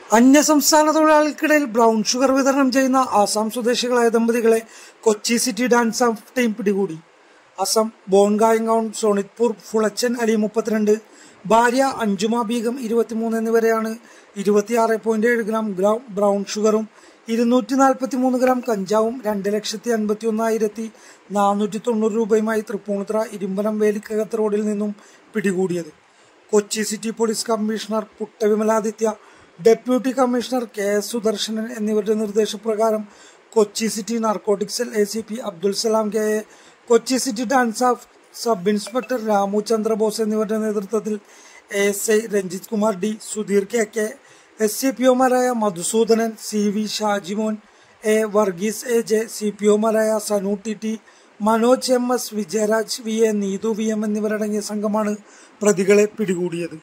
അന്യസംസ്ഥാന തൊഴിലാളികൾക്കിടയിൽ brown sugar വിതരണം ചെയ്യുന്ന ആസാം സ്വദേശികളായ ദമ്പതികളെ Kochi city DANSAF team പിടികൂടി അസം ബോൺഗായങ്ങൌൺ സോണിത്പൂർ ഫുളച്ചൻ അലി മുപ്പത്തിരണ്ട് ഭാര്യ അഞ്ജുമ ബീഗം ഇരുപത്തിമൂന്ന് എന്നിവരെയാണ് ഇരുപത്തിയാറ് പോയിന്റ് ഏഴ് ഗ്രാം ഗ്രാം ബ്രൗൺ ഷുഗറും ഇരുന്നൂറ്റി നാൽപ്പത്തി മൂന്ന് ഗ്രാം കഞ്ചാവും രണ്ട് ലക്ഷത്തി അൻപത്തി ഒന്നായിരത്തി നാനൂറ്റി തൊണ്ണൂറ് രൂപയുമായി തൃപ്പൂണിത്തുറ ഇരുമ്പനം വേലിക്കകത്ത് റോഡിൽ നിന്നും പിടികൂടിയത് Kochi city police commissioner Putta Vimaladitya deputy commissioner K S Sudarsanan എന്നിവരുടെ നിർദ്ദേശപ്രകാരം Kochi city narcotic cell A C P Abdul Salam K A Kochi city DANSAF sub inspector Ramu Chandrabose എന്നിവരുടെ നേതൃത്വത്തിൽ A S I Ranjith Kumar D Sudheer K K S C P ഒമാരായ Madhusoodanan C V Shajimon A Varghese A J C P ഒമാരായ Sanu T T Manoj M S Vijayaraj V A Neethu V M എന്നിവരടങ്ങിയ സംഘമാണ് പ്രതികളെ പിടികൂടിയത്